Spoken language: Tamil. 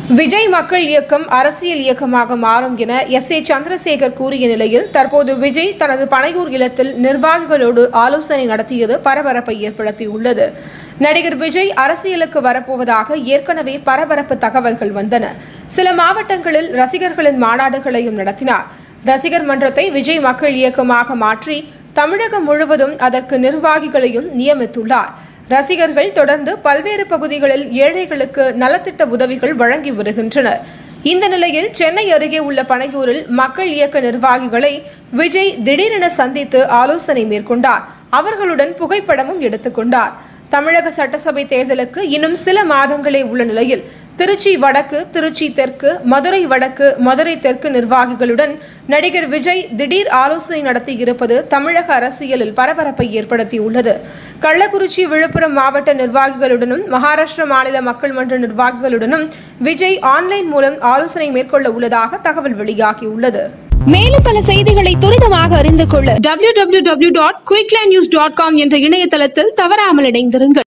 விஜய் மக்கள் இயக்கம் அரசியல் இயக்கமாக மாறும் என எஸ் ஏ சந்திரசேகர் கூறிய நிலையில் தற்போது விஜய் தனது பனையூர் இல்லத்தில் நிர்வாகிகளோடு ஆலோசனை நடத்தியது பரபரப்பை ஏற்படுத்தியுள்ளது நடிகர் விஜய் அரசியலுக்கு வரப்போவதாக ஏற்கனவே பரபரப்பு தகவல்கள் வந்தன சில மாவட்டங்களில் ரசிகர்களின் மாநாடுகளையும் நடத்தினார் ரசிகர் மன்றத்தை விஜய் மக்கள் இயக்கமாக மாற்றி தமிழகம் முழுவதும் அதற்கு நிர்வாகிகளையும் நியமித்துள்ளார் ரசிகர்கள் தொடர்ந்து பல்வேறு பகுதிகளில் ஏழைகளுக்கு நலத்திட்ட உதவிகள் வழங்கி வருகின்றனர் இந்த நிலையில் சென்னை அருகே உள்ள பனையூரில் மக்கள் இயக்க நிர்வாகிகளை விஜய் திடீரென சந்தித்து ஆலோசனை மேற்கொண்டார் அவர்களுடன் புகைப்படமும் எடுத்துக்கொண்டார் தமிழக சட்டசபை தேர்தலுக்கு இன்னும் சில மாதங்களே உள்ள நிலையில் திருச்சி வடக்கு திருச்சி தெற்கு மதுரை வடக்கு மதுரை தெற்கு நிர்வாகிகளுடன் நடிகர் விஜய் திடீர் ஆலோசனை நடத்தியிருப்பது தமிழக அரசியலில் பரபரப்பை ஏற்படுத்தியுள்ளது கள்ளக்குறிச்சி விழுப்புரம் மாவட்ட நிர்வாகிகளுடனும் மகாராஷ்டிர மாநில மக்கள் மன்ற நிர்வாகிகளுடனும் விஜய் ஆன்லைன் மூலம் ஆலோசனை மேற்கொள்ள உள்ளதாக தகவல் வெளியாகியுள்ளது மேலும் பல செய்திகளை துரிதமாக அறிந்து கொள்ள www.quicklindnews.com என்ற இணையதளத்தில் தவறாமல் இணைந்திருங்கள்